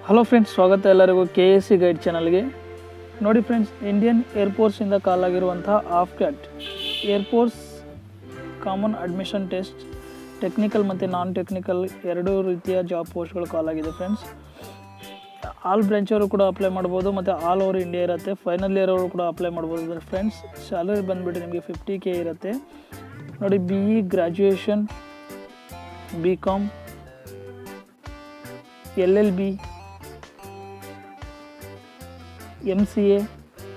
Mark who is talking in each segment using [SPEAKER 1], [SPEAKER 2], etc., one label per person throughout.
[SPEAKER 1] hello friends ಸ್ವಾಗತ ಎಲ್ಲರಿಗೂ K S C guide ಚಾನಲ್ಗೆ ನೋಡಿ ಫ್ರೆಂಡ್ಸ್ ಇಂಡಿಯನ್ ಏರ್ಫೋರ್ಸಿಂದ ಕಾಲಾಗಿರುವಂಥ AFCAT air force common admission test technical ಮತ್ತು ನಾನ್ ಟೆಕ್ನಿಕಲ್ ಎರಡೂ ರೀತಿಯ ಜಾಬ್ ಪೋಸ್ಟ್ಗಳು ಕಾಲಾಗಿದೆ ಫ್ರೆಂಡ್ಸ್ ಆಲ್ ಬ್ರಾಂಚವರು ಕೂಡ ಅಪ್ಲೈ ಮಾಡ್ಬೋದು ಮತ್ತು ಆಲ್ ಓವರ್ ಇಂಡಿಯಾ ಇರುತ್ತೆ ಫೈನಲ್ ಇಯರ್ ಅವರು ಕೂಡ ಅಪ್ಲೈ ಮಾಡ್ಬೋದು ಫ್ರೆಂಡ್ಸ್ ಸ್ಯಾಲರಿ ಬಂದುಬಿಟ್ಟು ನಿಮಗೆ ಫಿಫ್ಟಿ ಕೆ ಇರುತ್ತೆ ನೋಡಿ B E graduation B com L L B M C A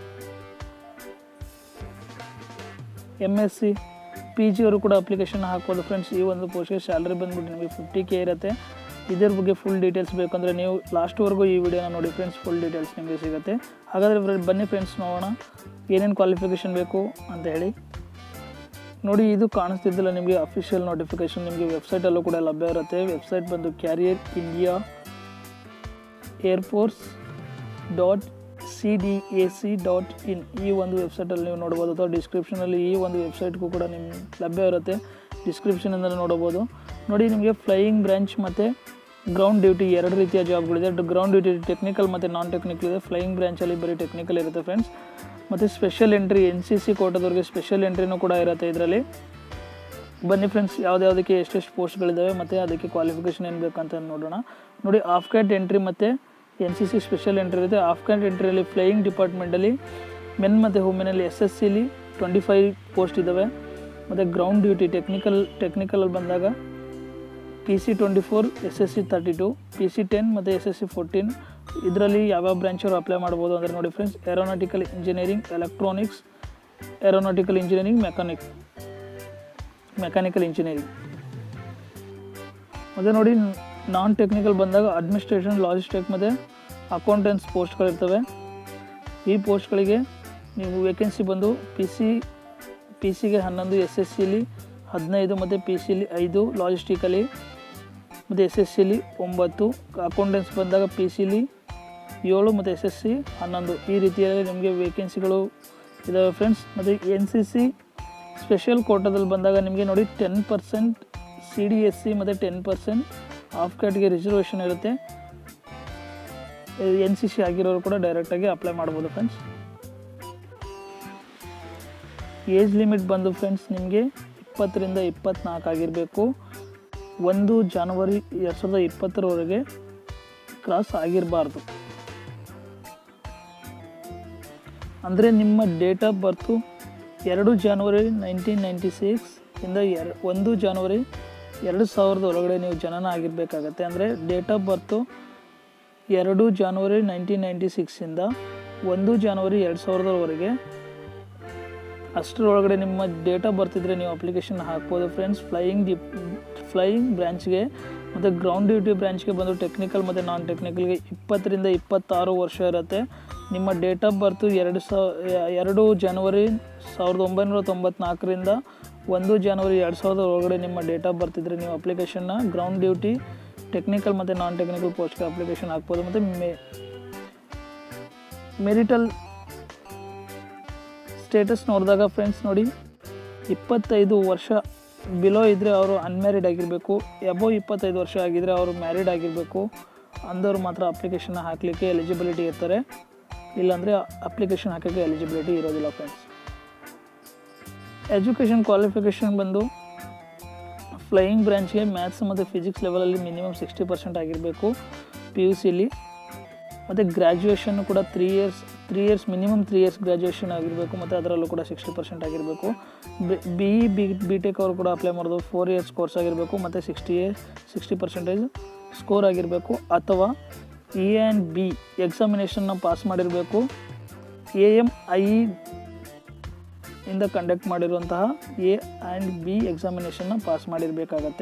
[SPEAKER 1] M S C P G ಅವರು ಕೂಡ ಅಪ್ಲಿಕೇಶನ್ ಹಾಕ್ಬೋದು ಫ್ರೆಂಡ್ಸ್ ಈ ಒಂದು ಪೋಸ್ಟ್ಗೆ ಸ್ಯಾಲ್ರಿ ಬಂದ್ಬಿಟ್ಟು ನಿಮಗೆ ಫಿಫ್ಟಿ ಕೆ ಇರುತ್ತೆ ಇದ್ರ ಬಗ್ಗೆ ಫುಲ್ ಡೀಟೇಲ್ಸ್ ಬೇಕಂದರೆ ನೀವು ಲಾಸ್ಟ್ವರೆಗೂ ಈ ವಿಡಿಯೋನ ನೋಡಿ ಫ್ರೆಂಡ್ಸ್ ಫುಲ್ ಡೀಟೇಲ್ಸ್ ನಿಮಗೆ ಸಿಗುತ್ತೆ ಹಾಗಾದರೆ ಫ್ರೆಂಡ್ ಬನ್ನಿ ಫ್ರೆಂಡ್ಸ್ ನೋಡೋಣ ಏನೇನು ಕ್ವಾಲಿಫಿಕೇಷನ್ ಬೇಕು ಅಂತ ಹೇಳಿ ನೋಡಿ ಇದು ಕಾಣಿಸ್ತಿದ್ದಿಲ್ಲ ನಿಮಗೆ ಅಫಿಷಿಯಲ್ ನೋಟಿಫಿಕೇಶನ್ ನಿಮಗೆ ವೆಬ್ಸೈಟಲ್ಲೂ ಕೂಡ ಲಭ್ಯ ಇರುತ್ತೆ ವೆಬ್ಸೈಟ್ ಬಂದು career India air force dot C D A C dot in ಈ ಒಂದು ವೆಬ್ಸೈಟಲ್ಲಿ ನೀವು ನೋಡ್ಬೋದು ಅಥವಾ ಡಿಸ್ಕ್ರಿಪ್ಷನಲ್ಲಿ ಈ ಒಂದು ವೆಬ್ಸೈಟ್ಗೂ ಕೂಡ ನಿಮ್ಮ ಲಭ್ಯ ಇರುತ್ತೆ ಡಿಸ್ಕ್ರಿಪ್ಷನಿಂದ ನೋಡ್ಬೋದು ನೋಡಿ ನಿಮಗೆ ಫ್ಲೈಯಿಂಗ್ ಬ್ರಾಂಚ್ ಮತ್ತು ಗ್ರೌಂಡ್ ಡ್ಯೂಟಿ ಎರಡು ರೀತಿಯ ಜಾಬ್ಗಳಿದೆ ಗ್ರೌಂಡ್ ಡ್ಯೂಟಿ ಟೆಕ್ನಿಕಲ್ ಮತ್ತು ನಾನ್ ಟೆಕ್ನಿಕಲ್ ಇದೆ ಫ್ಲೈಯಿಂಗ್ ಬ್ರಾಂಚಲ್ಲಿ ಬರೀ ಟೆಕ್ನಿಕಲ್ ಇರುತ್ತೆ ಫ್ರೆಂಡ್ಸ್ ಮತ್ತು special entry N C C ಕೋಟದವ್ರಿಗೆ ಸ್ಪೆಷಲ್ ಎಂಟ್ರಿನೂ ಕೂಡ ಇರುತ್ತೆ ಇದರಲ್ಲಿ ಬನ್ನಿ ಫ್ರೆಂಡ್ಸ್ ಯಾವುದ್ಯಾವುದಕ್ಕೆ ಎಷ್ಟೆಷ್ಟು ಪೋಸ್ಟ್ಗಳಿದ್ದಾವೆ ಮತ್ತು ಅದಕ್ಕೆ ಕ್ವಾಲಿಫಿಕೇಷನ್ ಏನು ಬೇಕಂತ ನೋಡೋಣ ನೋಡಿ ಆಫ್ ಕ್ಯಾಟ್ ಎಂಟ್ರಿ ಮತ್ತು N C C special entry ಇರುತ್ತೆ ಆಫ್ ಕ್ಯಾಟ್ ಎಂಟ್ರಿಯಲ್ಲಿ ಫ್ಲೈಯಿಂಗ್ ಡಿಪಾರ್ಟ್ಮೆಂಟಲ್ಲಿ ಮೆನ್ ಮತ್ತು ವುಮೆನಲ್ಲಿ ಎಸ್ ಎಸ್ ಸಿಲಿ ಟ್ವೆಂಟಿ ಫೈವ್ ಪೋಸ್ಟ್ ಇದ್ದಾವೆ ಮತ್ತು ಗ್ರೌಂಡ್ ಡ್ಯೂಟಿ ಟೆಕ್ನಿಕಲ್ ಟೆಕ್ನಿಕಲಲ್ಲಿ ಬಂದಾಗ P C twenty four S S C thirty two P C ten ಮತ್ತು ಎಸ್ ಎಸ್ ಸಿ ಫೋರ್ಟೀನ್ ಇದರಲ್ಲಿ ಯಾವ್ಯಾವ ಬ್ರಾಂಚವರು ಅಪ್ಲೈ ಮಾಡ್ಬೋದು ಅಂದರೆ ನೋಡಿ friends aeronautical engineering electronics aeronautical engineering mechanic mechanical engineering ಮತ್ತು ನೋಡಿ ನಾನ್ ಟೆಕ್ನಿಕಲ್ ಬಂದಾಗ ಅಡ್ಮಿನಿಸ್ಟ್ರೇಷನ್ ಲಾಜಿಸ್ಟಿಕ್ ಮತ್ತು ಅಕೌಂಟೆನ್ಸ್ ಪೋಸ್ಟ್ಗಳಿರ್ತವೆ ಈ ಪೋಸ್ಟ್ಗಳಿಗೆ ನೀವು ವೇಕೆನ್ಸಿ ಬಂದು ಪಿ ಸಿ ಪಿ ಸಿಗೆ ಹನ್ನೊಂದು ಎಸ್ ಎಸ್ ಸಿಲಿ ಹದಿನೈದು ಮತ್ತು ಪಿ ಸಿಲಿ ಐದು ಲಾಜಿಸ್ಟಿಕಲಿ ಮತ್ತು ಎಸ್ ಎಸ್ ಸಿಲಿ ಒಂಬತ್ತು ಅಕೌಂಟೆನ್ಸ್ ಬಂದಾಗ ಪಿ ಸಿಲಿ ಏಳು ಮತ್ತು ಎಸ್ ಎಸ್ ಸಿ ಹನ್ನೊಂದು ಈ ರೀತಿಯಾಗಿ ನಿಮಗೆ ವೇಕೆನ್ಸಿಗಳು ಇದ್ದಾವೆ ಫ್ರೆಂಡ್ಸ್ ಮತ್ತು ಎನ್ ಸಿ ಸಿ ಸ್ಪೆಷಲ್ ಕೋಟಾದಲ್ಲಿ ಬಂದಾಗ ನಿಮಗೆ ನೋಡಿ ten percent C D S C ಮತ್ತು ಟೆನ್ ಪರ್ಸೆಂಟ್ ಆಫ್ ಕ್ಯಾಟ್ಗೆ ರಿಸರ್ವೇಷನ್ ಇರುತ್ತೆ ಎನ್ ಸಿ ಸಿ ಆಗಿರೋರು ಕೂಡ ಡೈರೆಕ್ಟಾಗಿ ಅಪ್ಲೈ ಮಾಡ್ಬೋದು ಫ್ರೆಂಡ್ಸ್ ಏಜ್ ಲಿಮಿಟ್ ಬಂದು ಫ್ರೆಂಡ್ಸ್ ನಿಮಗೆ ಇಪ್ಪತ್ತರಿಂದ ಇಪ್ಪತ್ತ್ನಾಲ್ಕು ಆಗಿರಬೇಕು ಒಂದು ಜಾನ್ವರಿ ಎರಡು ಸಾವಿರದ ಇಪ್ಪತ್ತರವರೆಗೆ ಕ್ರಾಸ್ ಆಗಿರಬಾರ್ದು ಅಂದರೆ ನಿಮ್ಮ ಡೇಟ್ ಆಫ್ ಬರ್ತು ಎರಡು ಜಾನ್ವರಿ ನೈನ್ಟೀನ್ ನೈಂಟಿ ಸಿಕ್ಸ್ ಇಂದ ಎರ ಒಂದು ಜಾನ್ವರಿ ಎರಡು ಸಾವಿರದ ಒಳಗಡೆ ನೀವು ಜನನ ಆಗಿರಬೇಕಾಗತ್ತೆ ಅಂದರೆ ಡೇಟ್ ಆಫ್ ಬರ್ತು ಎರಡು ಜಾನ್ವರಿ ನೈನ್ಟೀನ್ ನೈಂಟಿ ಸಿಕ್ಸಿಂದ ಒಂದು ಜಾನ್ವರಿ ಎರಡು ಸಾವಿರದವರೆಗೆ ಅಷ್ಟರೊಳಗಡೆ ನಿಮ್ಮ ಡೇಟ್ ಆಫ್ ಬರ್ತ್ ಇದ್ದರೆ ನೀವು ಅಪ್ಲಿಕೇಶನ್ ಹಾಕ್ಬೋದು ಫ್ರೆಂಡ್ಸ್ ಫ್ಲೈಯಿಂಗ್ ಡಿ ಫ್ಲೈಯಿಂಗ್ ಬ್ರ್ಯಾಂಚ್ಗೆ ಮತ್ತು ಗ್ರೌಂಡ್ ಡ್ಯೂಟಿ ಬ್ರ್ಯಾಂಚ್ಗೆ ಬಂದು ಟೆಕ್ನಿಕಲ್ ಮತ್ತು ನಾನ್ ಟೆಕ್ನಿಕಲ್ಗೆ ಇಪ್ಪತ್ತರಿಂದ ಇಪ್ಪತ್ತಾರು ವರ್ಷ ಇರುತ್ತೆ ನಿಮ್ಮ ಡೇಟ್ ಆಫ್ ಬರ್ತು ಎರಡು ಸಾವಿರ ಎರಡು ಜನವರಿ ಸಾವಿರದ ಒಂಬೈನೂರ ತೊಂಬತ್ನಾಲ್ಕರಿಂದ ಒಂದು ಜನವರಿ ಎರಡು ಸಾವಿರದ ಒಳಗಡೆ ನಿಮ್ಮ ಡೇಟ್ ಆಫ್ ಬರ್ತ್ ಇದ್ದರೆ ನೀವು ಅಪ್ಲಿಕೇಶನ್ನ ಗ್ರೌಂಡ್ ಡ್ಯೂಟಿ ಟೆಕ್ನಿಕಲ್ ಮತ್ತು ನಾನ್ ಟೆಕ್ನಿಕಲ್ ಪೋಸ್ಟ್ಗೆ ಅಪ್ಲಿಕೇಶನ್ ಹಾಕ್ಬೋದು ಮತ್ತು ಮೆ ಮೆರಿಟಲ್ ಸ್ಟೇಟಸ್ ನೋಡಿದಾಗ ಫ್ರೆಂಡ್ಸ್ ನೋಡಿ ಇಪ್ಪತ್ತೈದು ವರ್ಷ ಬಿಲೋ ಇದ್ದರೆ ಅವರು ಅನ್ಮ್ಯಾರಿಡ್ ಆಗಿರಬೇಕು ಎಬೋ ಇಪ್ಪತ್ತೈದು ವರ್ಷ ಆಗಿದ್ದರೆ ಅವರು ಮ್ಯಾರಿಡ್ ಆಗಿರಬೇಕು ಅಂದವ್ರು ಮಾತ್ರ ಅಪ್ಲಿಕೇಶನ್ ಹಾಕಲಿಕ್ಕೆ ಎಲಿಜಿಬಿಲಿಟಿ ಇರ್ತಾರೆ ಇಲ್ಲಾಂದರೆ ಅಪ್ಲಿಕೇಶನ್ ಹಾಕೋಕ್ಕೆ ಎಲಿಜಿಬಿಲಿಟಿ ಇರೋದಿಲ್ಲ ಫ್ರೆಂಡ್ಸ್ ಎಜುಕೇಷನ್ ಕ್ವಾಲಿಫಿಕೇಷನ್ ಬಂದು ಫ್ಲೈಯಿಂಗ್ ಬ್ರಾಂಚ್ಗೆ ಮ್ಯಾಥ್ಸ್ ಮತ್ತು ಫಿಸಿಕ್ಸ್ ಲೆವೆಲಲ್ಲಿ ಮಿನಿಮಮ್ ಸಿಕ್ಸ್ಟಿ ಪರ್ಸೆಂಟ್ ಆಗಿರಬೇಕು ಪಿ ಯು ಸಿಲಿ ಮತ್ತು ಗ್ರ್ಯಾಜುಯೇಷನ್ ಕೂಡ three years three years minimum three years graduation ಆಗಿರಬೇಕು ಮತ್ತು ಅದರಲ್ಲೂ ಕೂಡ ಸಿಕ್ಸ್ಟಿ ಪರ್ಸೆಂಟ್ ಆಗಿರಬೇಕು B E B B tech ಅವರು ಕೂಡ ಅಪ್ಲೈ ಮಾಡೋದು ಫೋರ್ ಇಯರ್ಸ್ ಕೋರ್ಸ್ ಆಗಿರಬೇಕು ಮತ್ತು sixty years sixty percentage score ಆಗಿರಬೇಕು ಅಥವಾ ಇ ಆ್ಯಂಡ್ ಬಿ ಎಕ್ಸಾಮಿನೇಷನ್ನ ಪಾಸ್ ಮಾಡಿರಬೇಕು ಎ ಎಮ್ ಐ ಇಂದ ಕಂಡಕ್ಟ್ ಮಾಡಿರುವಂತಹ ಎ ಆ್ಯಂಡ್ ಬಿ ಎಕ್ಸಾಮಿನೇಷನ್ನ ಪಾಸ್ ಮಾಡಿರಬೇಕಾಗತ್ತೆ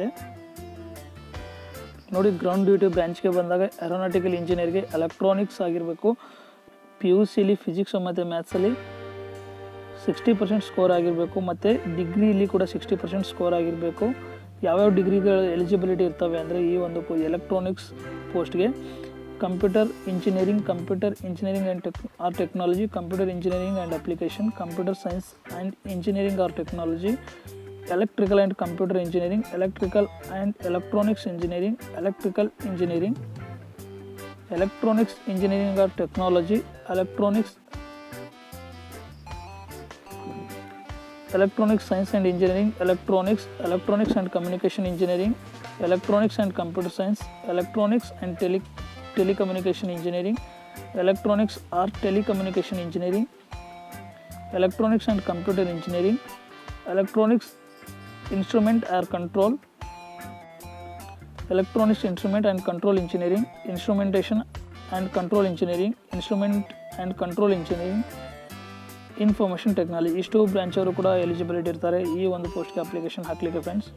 [SPEAKER 1] ನೋಡಿ ಗ್ರೌಂಡ್ ಡ್ಯೂಟಿ ಬ್ರಾಂಚ್ಗೆ ಬಂದಾಗ ಏರೋನಾಟಿಕಲ್ ಇಂಜಿನಿಯರ್ಗೆ ಎಲೆಕ್ಟ್ರಾನಿಕ್ಸ್ ಆಗಿರಬೇಕು ಪಿ ಯು ಸಿಲಿ ಫಿಸಿಕ್ಸ್ ಮತ್ತು ಮ್ಯಾಥ್ಸಲ್ಲಿ ಸಿಕ್ಸ್ಟಿ ಪರ್ಸೆಂಟ್ ಸ್ಕೋರ್ ಆಗಿರಬೇಕು ಮತ್ತು ಡಿಗ್ರಿಲಿ ಕೂಡ ಸಿಕ್ಸ್ಟಿ ಪರ್ಸೆಂಟ್ ಸ್ಕೋರ್ ಆಗಿರಬೇಕು ಯಾವ್ಯಾವ ಡಿಗ್ರಿಗಳು ಎಲಿಜಿಬಿಲಿಟಿ ಇರ್ತವೆ ಅಂದರೆ ಈ ಒಂದು ಎಲೆಕ್ಟ್ರಾನಿಕ್ಸ್ ಪೋಸ್ಟ್ಗೆ computer engineering computer engineering and tech or technology computer engineering and application computer science and engineering or technology electrical and computer engineering electrical and electronics engineering electrical engineering electronics engineering or technology electronics electronics science and engineering electronics electronics and communication engineering electronics and computer science electronics and tele telecommunication engineering electronics or telecommunication engineering electronics and computer engineering electronics instrument or control electronics instrument and control engineering instrumentation and control engineering instrument and control engineering information technology ಇಷ್ಟು branch ಅವರು ಕೂಡ eligibility ಇರ್ತಾರೆ ಈ ಒಂದು ಪೋಸ್ಟ್ಗೆ application ಹಾಕಲಿಕ್ಕೆ friends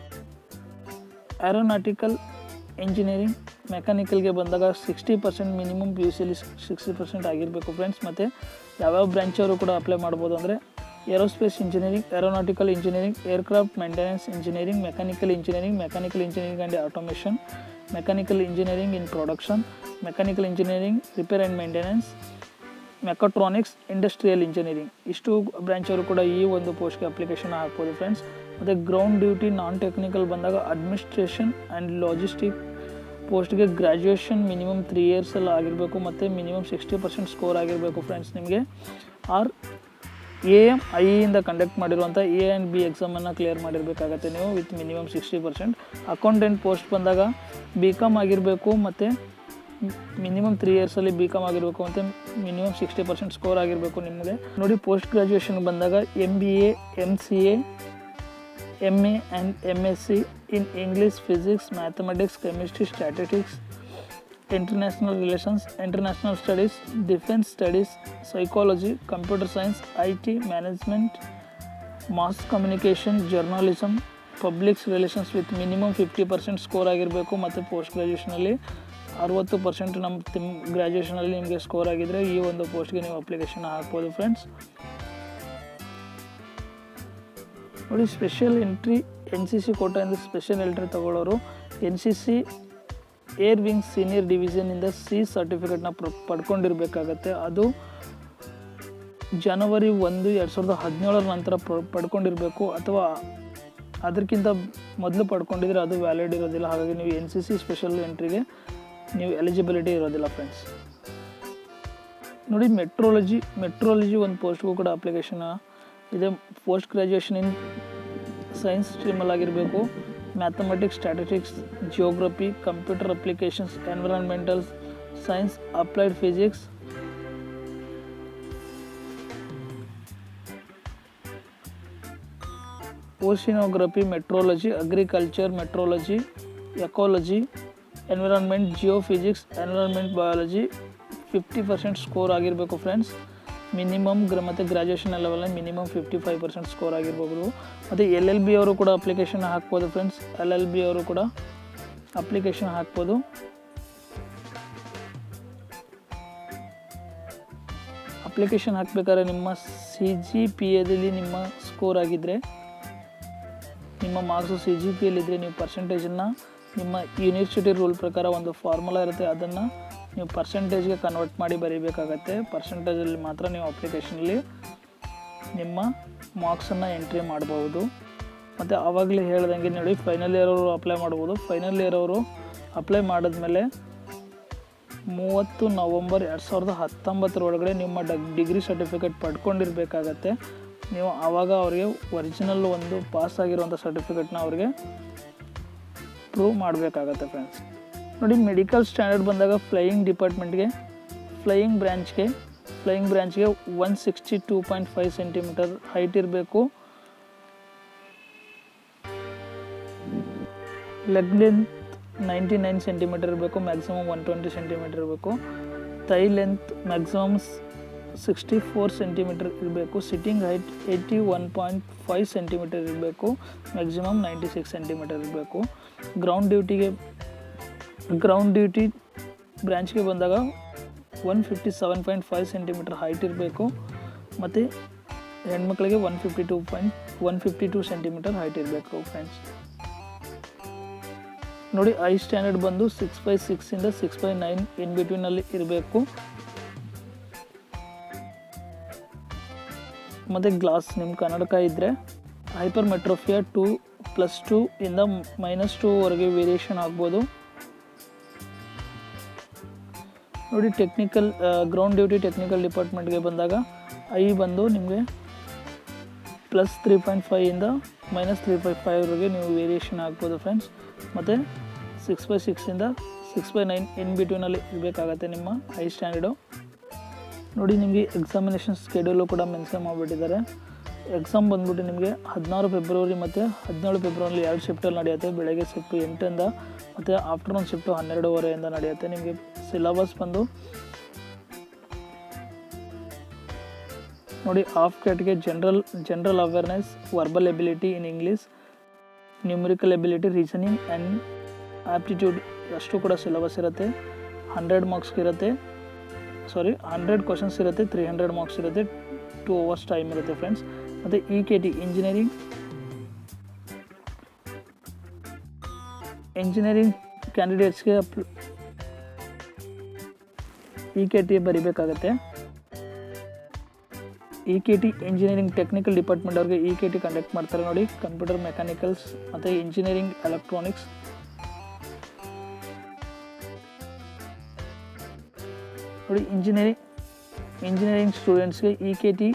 [SPEAKER 1] aeronautical engineering ಮೆಕ್ಯಾನಿಕಲ್ಗೆ ಬಂದಾಗ sixty percent minimum P U ಸಿಲಿ ಸಿಕ್ಸ್ಟಿ ಪರ್ಸೆಂಟ್ ಆಗಿರಬೇಕು ಫ್ರೆಂಡ್ಸ್ ಮತ್ತು ಯಾವ್ಯಾವ ಬ್ರಾಂಚ್ ಅವರು ಕೂಡ ಅಪ್ಲೈ ಮಾಡ್ಬೋದು ಅಂದರೆ aerospace engineering aeronautical engineering aircraft maintenance engineering mechanical engineering mechanical engineering and automation mechanical engineering in production mechanical engineering repair and maintenance mechatronics industrial engineering ಇಷ್ಟು branch ಅವರು ಕೂಡ ಈ ಒಂದು ಪೋಸ್ಟ್ಗೆ ಅಪ್ಲಿಕೇಶನ್ ಹಾಕ್ಬೋದು ಫ್ರೆಂಡ್ಸ್ ಮತ್ತು ಗ್ರೌಂಡ್ ಡ್ಯೂಟಿ ನಾನ್ ಟೆಕ್ನಿಕಲ್ ಬಂದಾಗ administration and logistic ಪೋಸ್ಟ್ಗೆ ಗ್ರ್ಯಾಜುಯೇಷನ್ ಮಿನಿಮಮ್ ತ್ರೀ ಇಯರ್ಸಲ್ಲಿ ಆಗಿರಬೇಕು ಮತ್ತು ಮಿನಿಮಮ್ ಸಿಕ್ಸ್ಟಿ ಪರ್ಸೆಂಟ್ ಸ್ಕೋರ್ ಆಗಿರಬೇಕು ಫ್ರೆಂಡ್ಸ್ ನಿಮಗೆ ಆರ್ ಎ ಎಮ್ ಐ ಇಂದ ಕಂಡಕ್ಟ್ ಮಾಡಿರುವಂಥ ಎ ಆ್ಯಂಡ್ ಬಿ ಎಕ್ಸಾಮನ್ನು ಕ್ಲಿಯರ್ ಮಾಡಿರಬೇಕಾಗತ್ತೆ ನೀವು with minimum sixty percent accountant post ಬಂದಾಗ ಬಿ ಕಾಮ್ ಆಗಿರಬೇಕು ಮತ್ತು ಮಿನಿಮಮ್ ತ್ರೀ ಇಯರ್ಸಲ್ಲಿ ಬಿ ಕಾಮ್ ಆಗಿರಬೇಕು ಮತ್ತು ಮಿನಿಮಮ್ ಸಿಕ್ಸ್ಟಿ ಪರ್ಸೆಂಟ್ ಸ್ಕೋರ್ ಆಗಿರಬೇಕು ನಿಮಗೆ ನೋಡಿ ಪೋಸ್ಟ್ ಗ್ರ್ಯಾಜುಯೇಷನ್ ಬಂದಾಗ M B A M C A M A and M S C in English physics mathematics chemistry statistics international relations international studies defence studies psychology computer science I T management mass communication journalism publics relations with minimum fifty percent score ಆಗಿರಬೇಕು ಮತ್ತು post ಗ್ರ್ಯಾಜುಯೇಷನಲ್ಲಿ ಅರುವತ್ತು percent ನಮ್ಮ ತಿಮ್ ಗ್ರ್ಯಾಜುಯೇಷನಲ್ಲಿ ನಿಮಗೆ score ಆಗಿದ್ದರೆ ಈ ಒಂದು ಪೋಸ್ಟ್ಗೆ ನೀವು ಅಪ್ಲಿಕೇಶನ್ ಹಾಕ್ಬೋದು ಫ್ರೆಂಡ್ಸ್ ನೋಡಿ special entry N C C ಕೋಟಾಯಿಂದ ಸ್ಪೆಷಲ್ ಎಂಟ್ರಿ ತಗೊಳ್ಳೋರು N C C air wing senior ಡಿವಿಷನಿಂದ ಸಿ ಸರ್ಟಿಫಿಕೇಟ್ನ ಪಡ್ಕೊಂಡಿರ್ಬೇಕಾಗತ್ತೆ ಅದು ಜನವರಿ ಒಂದು ಎರಡು ಸಾವಿರದ ಹದಿನೇಳರ ನಂತರ ಪಡ್ಕೊಂಡಿರಬೇಕು ಅಥವಾ ಅದಕ್ಕಿಂತ ಮೊದಲು ಪಡ್ಕೊಂಡಿದ್ರೆ ಅದು ವ್ಯಾಲಿಡ್ ಇರೋದಿಲ್ಲ ಹಾಗಾಗಿ ನೀವು ಎನ್ ಸಿ ಸಿ ಸ್ಪೆಷಲ್ ಎಂಟ್ರಿಗೆ ನೀವು ಎಲಿಜಿಬಿಲಿಟಿ ಇರೋದಿಲ್ಲ ಫ್ರೆಂಡ್ಸ್ ನೋಡಿ ಮೆಟ್ರೋಲಜಿ ಮೆಟ್ರೋಲಜಿ ಒಂದು ಪೋಸ್ಟ್ಗೂ ಕೂಡ ಅಪ್ಲಿಕೇಶನ್ ಇದೆ ಪೋಸ್ಟ್ ಗ್ರ್ಯಾಜುಯೇಷನ್ ಇನ್ ಸೈನ್ಸ್ ಸ್ಟ್ರೀಮಲ್ಲಿ ಆಗಿರಬೇಕು mathematics statistics geography computer applications environmental science applied physics oceanography meteorology agriculture meteorology ecology environment geophysics environment biology fifty percent score ಆಗಿರಬೇಕು friends minimum ಗ್ರ ಮತ್ತು graduation ಲೆವೆಲಲ್ಲಿ minimum fifty five percent score ಆಗಿರ್ಬೋದು ಮತ್ತು L L B ಅವರು ಕೂಡ application ಹಾಕ್ಬೋದು friends L L B ಅವರು ಕೂಡ ಅಪ್ಲಿಕೇಶನ್ ಹಾಕ್ಬೋದು ಅಪ್ಲಿಕೇಶನ್ ಹಾಕಬೇಕಾದ್ರೆ ನಿಮ್ಮ ಸಿ ಜಿ ಪಿ ಎದಲ್ಲಿ ನಿಮ್ಮ ಸ್ಕೋರ್ ಆಗಿದ್ದರೆ ನಿಮ್ಮ ಮಾರ್ಕ್ಸು ಸಿ ಜಿ ಪಿ ಎಲ್ಲಿದ್ದರೆ ನೀವು ಪರ್ಸೆಂಟೇಜನ್ನು ನಿಮ್ಮ ಯೂನಿವರ್ಸಿಟಿ ರೂಲ್ ಪ್ರಕಾರ ಒಂದು ಫಾರ್ಮುಲಾ ಇರುತ್ತೆ ಅದನ್ನು ನೀವು ಪರ್ಸೆಂಟೇಜ್ಗೆ ಕನ್ವರ್ಟ್ ಮಾಡಿ ಬರೀಬೇಕಾಗತ್ತೆ ಪರ್ಸೆಂಟೇಜಲ್ಲಿ ಮಾತ್ರ ನೀವು ಅಪ್ಲಿಕೇಶನಲ್ಲಿ ನಿಮ್ಮ ಮಾರ್ಕ್ಸನ್ನು ಎಂಟ್ರಿ ಮಾಡ್ಬೋದು ಮತ್ತು ಆವಾಗಲೇ ಹೇಳ್ದಂಗೆ ನೋಡಿ ಫೈನಲ್ ಇಯರ್ ಅವರು ಅಪ್ಲೈ ಮಾಡ್ಬೋದು ಫೈನಲ್ ಇಯರ್ ಅವರು ಅಪ್ಲೈ ಮಾಡಿದ್ಮೇಲೆ ಮೂವತ್ತು ನವಂಬರ್ ಎರಡು ಸಾವಿರದ ಹತ್ತೊಂಬತ್ತರ ಒಳಗಡೆ ನಿಮ್ಮ ಡ ಡಿಗ್ರಿ ಸರ್ಟಿಫಿಕೇಟ್ ಪಡ್ಕೊಂಡಿರ್ಬೇಕಾಗತ್ತೆ ನೀವು ಆವಾಗ ಅವರಿಗೆ ಒರಿಜಿನಲ್ ಒಂದು ಪಾಸ್ ಆಗಿರುವಂಥ ಸರ್ಟಿಫಿಕೇಟ್ನ ಅವ್ರಿಗೆ ಪ್ರೂವ್ ಮಾಡಬೇಕಾಗತ್ತೆ ಫ್ರೆಂಡ್ಸ್ ನೋಡಿ ಮೆಡಿಕಲ್ ಸ್ಟ್ಯಾಂಡರ್ಡ್ ಬಂದಾಗ ಫ್ಲೈಯಿಂಗ್ ಡಿಪಾರ್ಟ್ಮೆಂಟ್ಗೆ ಫ್ಲೈಯಿಂಗ್ ಬ್ರ್ಯಾಂಚ್ಗೆ ಫ್ಲೈಯಿಂಗ್ ಬ್ರ್ಯಾಂಚ್ಗೆ one sixty two point five centimetre height ಇರಬೇಕು leg length ninety nine centimetre ಇರಬೇಕು ಮ್ಯಾಕ್ಸಿಮಮ್ ಒನ್ ಟ್ವೆಂಟಿ ಸೆಂಟಿಮೀಟರ್ ಇರಬೇಕು thigh length maximum sixty four centimetre ಇರಬೇಕು sitting height eighty one point five centimetre ಇರಬೇಕು maximum ninety six centimetre ಇರಬೇಕು ground ಡ್ಯೂಟಿಗೆ ground duty ಬ್ರ್ಯಾಂಚ್ಗೆ ಬಂದಾಗ one fifty seven point five centimetre height ಇರಬೇಕು ಮತ್ತು ಹೆಣ್ಮಕ್ಳಿಗೆ one fifty two point one fifty two centimetre height ಇರಬೇಕು ಫ್ರೆಂಡ್ಸ್ ನೋಡಿ ಐ ಸ್ಟ್ಯಾಂಡರ್ಡ್ ಬಂದು ಸಿಕ್ಸ್ ಬೈ ಸಿಕ್ಸಿಂದ ಸಿಕ್ಸ್ ಬೈ ನೈನ್ ಇನ್ ಬಿಟ್ವೀನಲ್ಲಿ ಇರಬೇಕು ಮತ್ತು ಗ್ಲಾಸ್ ನಿಮ್ಮ ಕನ್ನಡಕ ಇದ್ದರೆ hypermetropia two plus two ಇಂದ ಮೈನಸ್ ಟೂವರೆಗೆ ವೇರಿಯೇಷನ್ ಆಗ್ಬೋದು ನೋಡಿ ಟೆಕ್ನಿಕಲ್ ಗ್ರೌಂಡ್ ಡ್ಯೂಟಿ ಟೆಕ್ನಿಕಲ್ ಡಿಪಾರ್ಟ್ಮೆಂಟ್ಗೆ ಬಂದಾಗ ಐ ಬಂದು ನಿಮಗೆ ಪ್ಲಸ್ ತ್ರೀ ಪಾಯಿಂಟ್ ಫೈಯಿಂದ ಮೈನಸ್ ತ್ರೀ ಪಾಯಿಂಟ್ ಫೈವ್ವರೆಗೆ ನೀವು ವೇರಿಯೇಷನ್ ಆಗ್ಬೋದು ಫ್ರೆಂಡ್ಸ್ ಮತ್ತು ಸಿಕ್ಸ್ ಬೈ ಸಿಕ್ಸಿಂದ ಸಿಕ್ಸ್ ಬೈ ನೈನ್ ಇನ್ ಬಿಟ್ವೀನಲ್ಲಿ ಇರಬೇಕಾಗತ್ತೆ ನಿಮ್ಮ ಹೈ ಸ್ಟ್ಯಾಂಡರ್ಡು ನೋಡಿ ನಿಮಗೆ ಎಕ್ಸಾಮಿನೇಷನ್ ಸ್ಕೆಡ್ಯೂಲು ಕೂಡ ಮೆನ್ಷನ್ ಮಾಡಿಬಿಟ್ಟಿದ್ದಾರೆ ಎಕ್ಸಾಮ್ ಬಂದ್ಬಿಟ್ಟು ನಿಮಗೆ ಹದಿನಾರು ಫೆಬ್ರವರಿ ಮತ್ತು ಹದಿನೇಳು ಫೆಬ್ರವರಿ ಎರಡು ಶಿಫ್ಟಲ್ಲಿ ನಡೆಯುತ್ತೆ ಬೆಳಗ್ಗೆ ಶಿಫ್ಟು ಎಂಟರಿಂದ ಮತ್ತು ಆಫ್ಟರ್ನೂನ್ ಶಿಫ್ಟು ಹನ್ನೆರಡುವರೆಯಿಂದ ನಡೆಯುತ್ತೆ ನಿಮಗೆ ಸಿಲಬಸ್ ಬಂದು ನೋಡಿ ಆಫ್ ಕ್ಯಾಟ್ಗೆ general general awareness verbal ability in English numerical ability reasoning and aptitude ಅಷ್ಟು ಕೂಡ ಸಿಲಬಸ್ ಇರುತ್ತೆ ಹಂಡ್ರೆಡ್ ಮಾರ್ಕ್ಸ್ಗೆ ಇರುತ್ತೆ ಸಾರಿ ಹಂಡ್ರೆಡ್ ಕ್ವಶನ್ಸ್ ಇರುತ್ತೆ ತ್ರೀ ಹಂಡ್ರೆಡ್ ಮಾರ್ಕ್ಸ್ ಇರುತ್ತೆ ಟೂ ಅವರ್ಸ್ ಟೈಮ್ ಇರುತ್ತೆ ಫ್ರೆಂಡ್ಸ್ ಮತ್ತು E K T engineering engineering ಕ್ಯಾಂಡಿಡೇಟ್ಸ್ಗೆ ಅಪ್ ಇ ಕೆ ಟಿ ಬರಿಬೇಕಾಗತ್ತೆ E K T engineering technical department ಅವ್ರಿಗೆ ಇ ಕೆ ಟಿ ಕಂಡಕ್ಟ್ ಮಾಡ್ತಾರೆ ನೋಡಿ ಕಂಪ್ಯೂಟರ್ ಮೆಕ್ಯಾನಿಕಲ್ಸ್ ಮತ್ತು ಇಂಜಿನಿಯರಿಂಗ್ ಎಲೆಕ್ಟ್ರಾನಿಕ್ಸ್ ನೋಡಿ ಇಂಜಿನಿಯರಿಂಗ್ ಇಂಜಿನಿಯರಿಂಗ್ ಸ್ಟೂಡೆಂಟ್ಸ್ಗೆ ಇ ಕೆ ಟಿ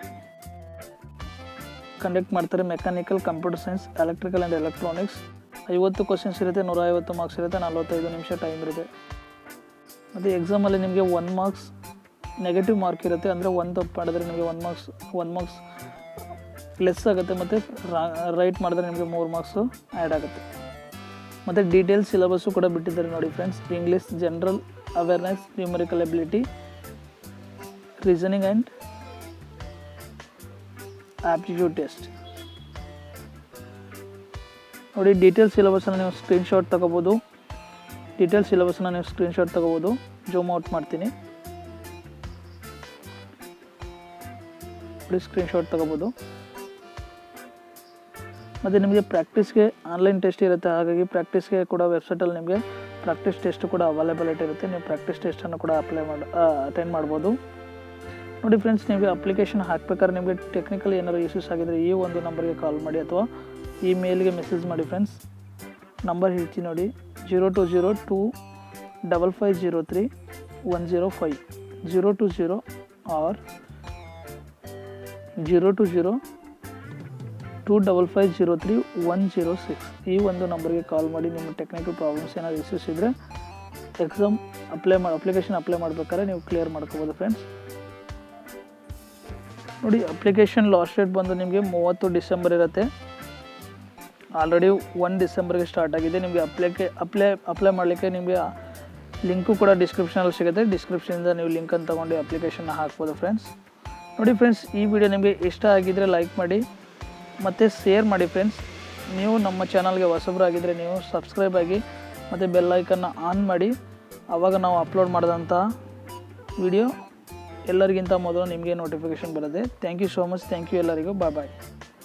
[SPEAKER 1] ಕಂಡಕ್ಟ್ ಮಾಡ್ತಾರೆ mechanical computer science electrical and electronics ಐವತ್ತು ಕ್ವಶನ್ಸ್ ಇರುತ್ತೆ ನೂರ ಐವತ್ತು ಮಾರ್ಕ್ಸ್ ಇರುತ್ತೆ ನಲ್ವತ್ತೈದು ನಿಮಿಷ ಟೈಮ್ ಇರುತ್ತೆ ಮತ್ತು ಎಕ್ಸಾಮಲ್ಲಿ ನಿಮಗೆ ಒನ್ ಮಾರ್ಕ್ಸ್ ನೆಗೆಟಿವ್ ಮಾರ್ಕ್ ಇರುತ್ತೆ ಅಂದರೆ ಒಂದು ತಪ್ಪು ಮಾಡಿದ್ರೆ ನಿಮಗೆ one marks one marks less ಆಗುತ್ತೆ ಮತ್ತು ರೈಟ್ ಮಾಡಿದ್ರೆ ನಿಮಗೆ ಮೂರು ಮಾರ್ಕ್ಸು ಆ್ಯಡ್ ಆಗುತ್ತೆ ಮತ್ತು ಡೀಟೇಲ್ ಸಿಲೆಬಸ್ಸು ಕೂಡ ಬಿಟ್ಟಿದ್ದಾರೆ ನೋಡಿ friends English general awareness numerical ability reasoning and aptitude test ನೋಡಿ ಡೀಟೇಲ್ ಸಿಲೆಬಸ್ಸನ್ನು ನೀವು ಸ್ಕ್ರೀನ್ಶಾಟ್ ತಗೋಬೋದು ಡೀಟೇಲ್ ಸಿಲೆಬಸ್ನ ನೀವು ಸ್ಕ್ರೀನ್ಶಾಟ್ ತಗೋಬೋದು ಜೂಮ್ ಔಟ್ ಮಾಡ್ತೀನಿ ನೋಡಿ ಸ್ಕ್ರೀನ್ಶಾಟ್ ತಗೋಬೋದು ಮತ್ತು ನಿಮಗೆ ಪ್ರಾಕ್ಟೀಸ್ಗೆ ಆನ್ಲೈನ್ ಟೆಸ್ಟ್ ಇರುತ್ತೆ ಹಾಗಾಗಿ ಪ್ರಾಕ್ಟೀಸ್ಗೆ ಕೂಡ ವೆಬ್ಸೈಟಲ್ಲಿ ನಿಮಗೆ ಪ್ರಾಕ್ಟೀಸ್ ಟೆಸ್ಟ್ ಕೂಡ ಅವೈಲೇಬಿಲಿಟಿ ಇರುತ್ತೆ ನೀವು ಪ್ರಾಕ್ಟೀಸ್ ಟೆಸ್ಟನ್ನು ಕೂಡ ಅಪ್ಲೈ ಮಾಡಿ ಅಟೆಂಡ್ ಮಾಡ್ಬೋದು ನೋಡಿ ಫ್ರೆಂಡ್ಸ್ ನಿಮಗೆ ಅಪ್ಲಿಕೇಶನ್ ಹಾಕ್ಬೇಕಾದ್ರೆ ನಿಮಗೆ ಟೆಕ್ನಿಕಲ್ ಏನಾದ್ರು ಇಶ್ಯೂಸ್ ಆಗಿದ್ರೆ ಈ ಒಂದು ನಂಬರ್ಗೆ ಕಾಲ್ ಮಾಡಿ ಅಥವಾ ಈ ಮೇಲ್ಗೆ ಮೆಸೇಜ್ ಮಾಡಿ ಫ್ರೆಂಡ್ಸ್ ನಂಬರ್ ಹೇಳ್ತೀನಿ ನೋಡಿ zero two zero two double five zero three one zero five zero two zero or zero two zero two double five zero three one zero six ಈ ಒಂದು ನಂಬರ್ಗೆ ಕಾಲ್ ಮಾಡಿ ನಿಮ್ಮ ಟೆಕ್ನಿಕಲ್ ಪ್ರಾಬ್ಲಮ್ಸ್ ಏನಾದ್ರು issues ಇದ್ದರೆ exam apply ಮಾಡಿ application apply ಮಾಡ್ಬೇಕಾದ್ರೆ ನೀವು ಕ್ಲಿಯರ್ ಮಾಡ್ಕೋಬೋದು ಫ್ರೆಂಡ್ಸ್ ನೋಡಿ ಅಪ್ಲಿಕೇಶನ್ ಲಾಸ್ಟ್ ಡೇಟ್ ಬಂದು ನಿಮಗೆ ಮೂವತ್ತು ಡಿಸೆಂಬರ್ ಇರುತ್ತೆ ಆಲ್ರೆಡಿ ಒನ್ ಡಿಸೆಂಬರ್ಗೆ ಸ್ಟಾರ್ಟ್ ಆಗಿದೆ ನಿಮಗೆ ಅಪ್ಲೈಕೆ ಅಪ್ಲೈ ಅಪ್ಲೈ ಮಾಡಲಿಕ್ಕೆ ನಿಮಗೆ ಲಿಂಕು ಕೂಡ ಡಿಸ್ಕ್ರಿಪ್ಷನಲ್ಲಿ ಸಿಗುತ್ತೆ ಡಿಸ್ಕ್ರಿಪ್ಷನಿಂದ ನೀವು ಲಿಂಕನ್ನು ತೊಗೊಂಡು ಅಪ್ಲಿಕೇಶನ್ನ ಹಾಕ್ಬೋದು ಫ್ರೆಂಡ್ಸ್ ನೋಡಿ ಫ್ರೆಂಡ್ಸ್ ಈ ವಿಡಿಯೋ ನಿಮಗೆ ಇಷ್ಟ ಆಗಿದ್ದರೆ ಲೈಕ್ ಮಾಡಿ ಮತ್ತು ಶೇರ್ ಮಾಡಿ ಫ್ರೆಂಡ್ಸ್ ನೀವು ನಮ್ಮ ಚಾನಲ್ಗೆ ಹೊಸಬರಾಗಿದ್ದರೆ ನೀವು ಸಬ್ಸ್ಕ್ರೈಬ್ ಆಗಿ ಮತ್ತು ಬೆಲ್ ಐಕನ್ನ ಆನ್ ಮಾಡಿ ಆವಾಗ ನಾವು ಅಪ್ಲೋಡ್ ಮಾಡಿದಂಥ ವಿಡಿಯೋ ಎಲ್ಲರಿಗಿಂತ ಮೊದಲು ನಿಮಗೆ ನೋಟಿಫಿಕೇಷನ್ ಬರುತ್ತೆ thank you so much thank you ಎಲ್ಲರಿಗೂ ಬಾಯ್ ಬಾಯ್